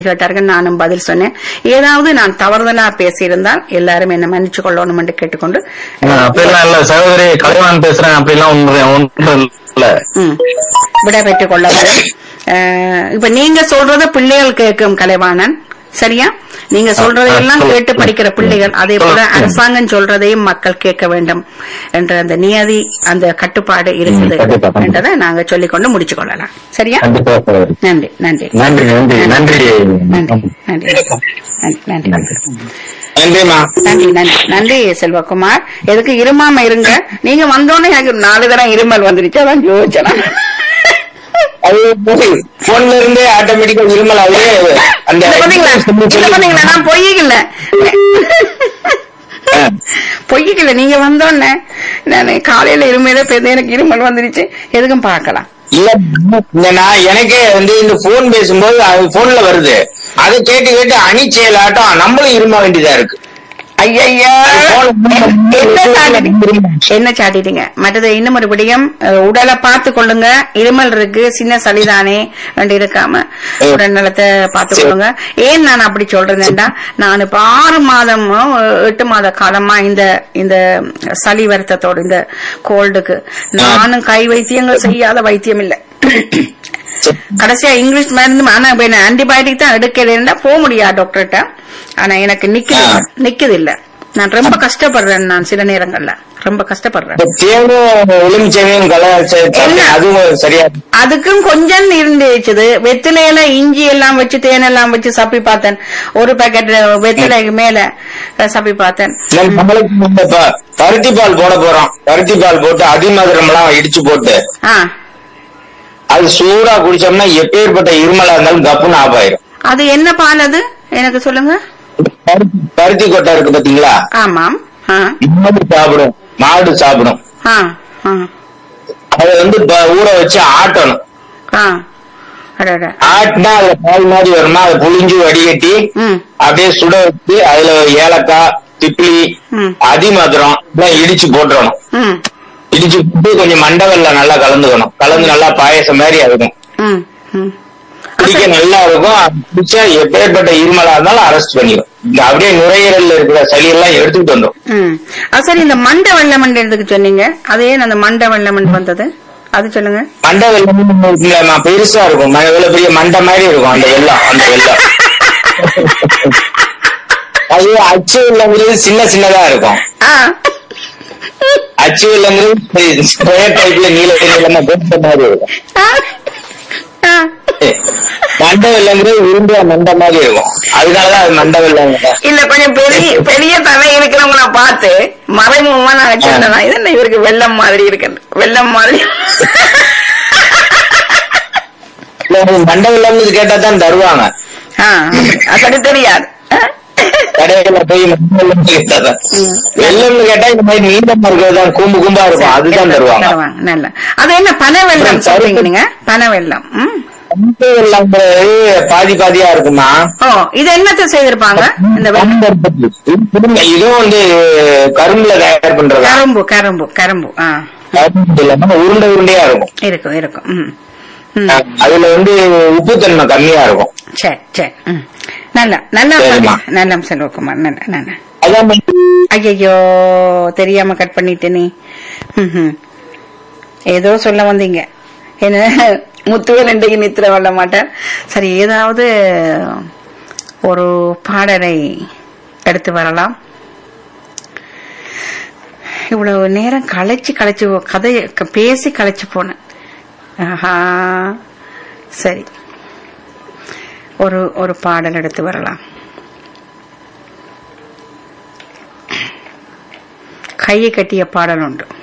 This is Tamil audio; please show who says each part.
Speaker 1: கேட்டார்கள் நானும் பதில் சொன்னேன் ஏதாவது நான் தவறுதலா பேசியிருந்தால் எல்லாரும் என்ன மன்னிச்சு கொள்ளணும் என்று கேட்டுக்கொண்டு
Speaker 2: ஆஹ் அப்படிலாம் இல்ல சகோதரி கலைவான் பேசுறேன் அப்படிலாம் ஒன்று ஒன்றும் இல்ல
Speaker 1: ம், விடை பெற்றுக் கொள்ள வேண்டும். அஹ், இப்ப நீங்க சொல்றத பிள்ளைகள் கேட்கும் கலைவாணன் சரியா நீங்க சொல்றதையெல்லாம்
Speaker 2: சொல்லுங்க.
Speaker 1: கேட்டு படிக்கிற பிள்ளைகள் அதே போல
Speaker 2: சொல்லுங்க.
Speaker 1: அரசாங்கம் சொல்றதையும் மக்கள் கேட்க வேண்டும் என்ற அந்த நியதி அந்த கட்டுப்பாடு இருக்குது
Speaker 2: ம், கண்டிப்பா, கண்டிப்பா.
Speaker 1: என்றதை நாங்க சொல்லிக்கொண்டு முடிச்சு கொள்ளலாம் சரியா
Speaker 2: கண்டிப்பா சகோதரி
Speaker 1: நன்றி நன்றி
Speaker 2: நன்றி நன்றி நன்றி
Speaker 1: நன்றி நன்றி நன்றி நன்றி
Speaker 3: நன்றிமா
Speaker 1: நன்றி நன்றி நன்றி செல்வகுமார் எதுக்கு இருமாம இருங்க நீங்க வந்தோடனே எனக்கு நாலு தரம் இருமல் வந்துருச்சு அதான் யோசிச்சேன்
Speaker 3: அது போன்ல இருந்தே ஆட்டோமேட்டிக்கா இருமல் அதுவே அந்த
Speaker 1: இத பாத்தீங்களா இத பாத்தீங்களா நான் பொய்யிக்கல பொய்யிக்கல நீங்க வந்தோடனே நான் காலையில இருமையில பேருந்து எனக்கு இருமல் வந்துருச்சு எதுக்கும் பார்க்கலாம்
Speaker 3: இல்ல இல்ல, நான் எனக்கே வந்து இந்த போன் பேசும்போது அது போன்ல வருது அதை கேட்டு கேட்டு அணி செயலாட்டம் நம்மளும் இரும வேண்டியதா இருக்கு
Speaker 1: ஐயா என்ன சாட்டிட்டீங்க என்ன சாட்டிட்டீங்க மற்றது இன்னும் ஒரு விடயம் அஹ், உடலை பார்த்து கொள்ளுங்க இருமல் இருக்கு சின்ன சளிதானே ரெண்டு இருக்காம உடல் நலத்தை பார்த்து கொள்ளுங்க ஏன் நான் அப்படி சொல்றேன்னா நான் இப்ப ஆறு மாதம் எட்டு மாத காலமா இந்த இந்த சளி வருத்தத்தோட இந்த கோல்டுக்கு நானும் கை வைத்தியங்கள் செய்யாத வைத்தியம் இல்ல கடைசியா இங்கிலீஷ் மருந்து ஆனா இப்ப என்ன ஆன்டிபயோட்டிக் தான் எடுக்கலைன்னா போக முடியாது டாக்டர்கிட்ட ஆனா எனக்கு நிக்குது இல்ல. நிக்குது இல்ல நான் ரொம்ப கஷ்டப்படுறேன் நான் சில நேரங்கள்ல ரொம்ப கஷ்டப்படுறேன்
Speaker 3: இந்த தேனும் எலுமிச்சையும் கலாச்சார
Speaker 1: என்ன?
Speaker 3: அதுவும் சரியா
Speaker 1: அதுக்கும் கொஞ்சம் இருந்துச்சுது வெத்திலையில இஞ்சி எல்லாம் வச்சு தேன் எல்லாம் வச்சு சப்பி பார்த்தேன் ஒரு பாக்கெட் வெத்திலைக்கு மேல அஹ், சப்பி பார்த்தேன்
Speaker 3: நம்ம நம்மளுக்கு இந்த ப- பருத்தி பால் போட போறோம் பருத்தி பால் போட்டு அதிமதுரம் எல்லாம் இடிச்சு போட்டு
Speaker 1: ஆ
Speaker 3: அது சூடா குடிச்சோம்னா எப்பேற்பட்ட இருமலா இருந்தாலும் கப்புன்னு ஆஃப் ஆயிரும்
Speaker 1: அது என்ன பால் அது எனக்கு சொல்லுங்க
Speaker 3: பருத்தி பருத்தி கொட்டை இருக்கு பாத்தீங்களா
Speaker 1: ஆமாம் ஆ
Speaker 3: மாடு சாப்பிடும் மாடு சாப்பிடும்
Speaker 1: ஆ ஆ
Speaker 3: அதை வந்து ப- ஊற வச்சு ஆட்டணும்
Speaker 1: ஆ அடடா
Speaker 3: ஆட்டினா அதுல பால் மாதிரி வருமா அதை புளிஞ்சு வடிகட்டி
Speaker 1: ம்
Speaker 3: அப்படியே சுட வச்சு அதுல ஏலக்காய் திப்பிலி
Speaker 1: ம்.
Speaker 3: அதிமதுரம் எல்லாம் இடிச்சு போட்டுறணும்
Speaker 1: ம்
Speaker 3: இடிச்சு போட்டு கொஞ்சம் மண்டவெல்ல நல்லா கலந்துக்கணும் கலந்து நல்லா பாயசம் மாதிரி இருக்கும்
Speaker 1: ம் ம்
Speaker 3: குடிக்க நல்லா இருக்கும் அது குடிச்சா எப்பேற்பட்ட இருமலா இருந்தாலும் அரெஸ்ட் பண்ணிடும் இந்த அப்படியே நுரையீரல்ல இருக்கிற சளி எல்லாம் எடுத்துட்டு வந்துடும்
Speaker 1: ம் அது சரி இந்த மண்டை வெள்ளமண்டு எதுக்கு சொன்னீங்க அது ஏன் அந்த மண்டை வெள்ளமண்டு வந்தது அது சொல்லுங்க
Speaker 3: மண்டை வெள்ளம் இல்லம்மா, பெருசா இருக்கும் ம- இவ்வளவு பெரிய மண்டை மாதிரி இருக்கும் அந்த வெள்ளம் அந்த வெள்ளம் அது அச்சு வெள்ளங்கிறது சின்ன சின்னதா இருக்கும்
Speaker 1: ஆ
Speaker 3: அச்சு வெள்ளங்கிறது ஸ்கொயர் டைப்ல நீல நீளமா பெருச மாதிரி இருக்கும்
Speaker 1: ஆ. ஆ.
Speaker 3: மண்டை வெள்ளங்கிறது உருண்டை மண்டை மாதிரி இருக்கும் அதனாலதான் அது மண்டை வெள்ளம்
Speaker 1: இல்ல கொஞ்சம் பெரிய பெரிய தலை இருக்கிறவங்கள பார்த்து மறைமுகமா நான் சொன்னேன் இது என்ன இவருக்கு வெள்ளம் மாதிரி இருக்கு வெள்ளம் மாதிரி
Speaker 3: மண்டை வெள்ளம்னு கேட்டா தான் தருவாங்க
Speaker 1: ஆ, அது தெரியாது ஆ?
Speaker 3: கடையில போய் மண்டை வெள்ளம்னு கேட்டா தான் வெள்ளம்னு கேட்டா இந்த மாதிரி நீளமா இருக்கிறது தான் கூம்பு கூம்பா இருக்கும் அதுதான் தருவாங்க
Speaker 1: தருவாங்க நல்ல அது என்ன பனை வெள்ளம் சொல்றீங்க நீங்க பனை வெள்ளம் ம்.
Speaker 3: மண்டை வெள்ளங்கிறது பாதி பாதியா இருக்குமா
Speaker 1: ஓ இது என்னத்தை செய்திருப்பாங்க இந்த வெள்ளம்
Speaker 3: கரும்பு இதுவும் வந்து கரும்புல தயார் பண்றதா
Speaker 1: கரும்பு கரும்பு கரும்பு ஆ
Speaker 3: கரும்பு இல்லாம உருண்டை உருண்டையா இருக்கும்
Speaker 1: இருக்கும் இருக்கும் ம் ம்
Speaker 3: அதுல வந்து உப்புத்தன்மை கம்மியா இருக்கும்
Speaker 1: சரி சரி ம் நல்ல நல்ல
Speaker 3: சரிம்மா.
Speaker 1: நல்ல செல்வகுமார் நல்ல நல்ல
Speaker 3: அதான்
Speaker 1: ஐயோ தெரியாம கட் பண்ணிட்டேனே ம்ஹும். ஏதோ சொல்ல வந்தீங்க என்ன முத்துவல் இன்றைக்கு நித்திர வல்ல மாட்டார் சரி ஏதாவது ஒரு பாடலை எடுத்து வரலாம் இவ்வளவு நேரம் களைச்சு களைச்சு கதை பேசி களைச்சு போனேன் ஆஹா சரி ஒரு ஒரு பாடல் எடுத்து வரலாம் கையை கட்டிய பாடல் உண்டு